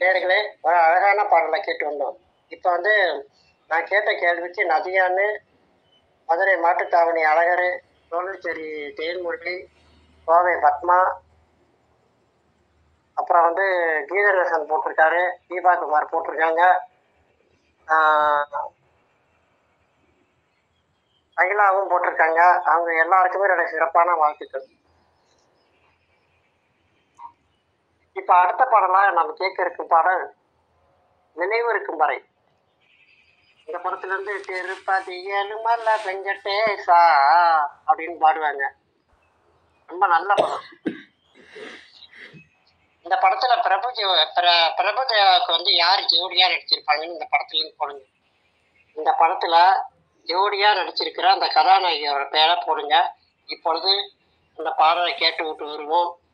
நேர்களே ஒரு அழகான பாடலை கேட்டு வந்தோம் இப்போ வந்து நான் கேட்ட கேள்விக்கு நதியான்னு மதுரை மாட்டுத்தாவணி அழகர் சோழச்சேரி தேன்மொழி கோவை பத்மா அப்புறம் வந்து கீதநேசன் போட்டிருக்காரு தீபா குமார் போட்டிருக்காங்க ஆஹ் அகிலாவும் போட்டிருக்காங்க அவங்க எல்லாருக்குமே என்னுடைய சிறப்பான வாழ்த்துக்கள் இப்போ அடுத்த பாடலாக நம்ம கேட்க இருக்கும் பாடல் நினைவு இருக்கும் வரை இந்த படத்துல இருந்து திருப்பதி ஏழுமல்ல வெங்கடேசா அப்படின்னு பாடுவாங்க ரொம்ப நல்ல படம் இந்த படத்துல பிரபு தேவ- பிர- பிரபு தேவாவுக்கு வந்து யார் ஜோடியா நடிச்சிருப்பாங்கன்னு இந்த படத்துல இருந்து போடுங்க இந்த படத்துல ஜோடியா நடிச்சிருக்கிற அந்த கதாநாயகியோட பேரை போடுங்க இப்பொழுது இந்த பாடலை கேட்டு விட்டு வருவோம்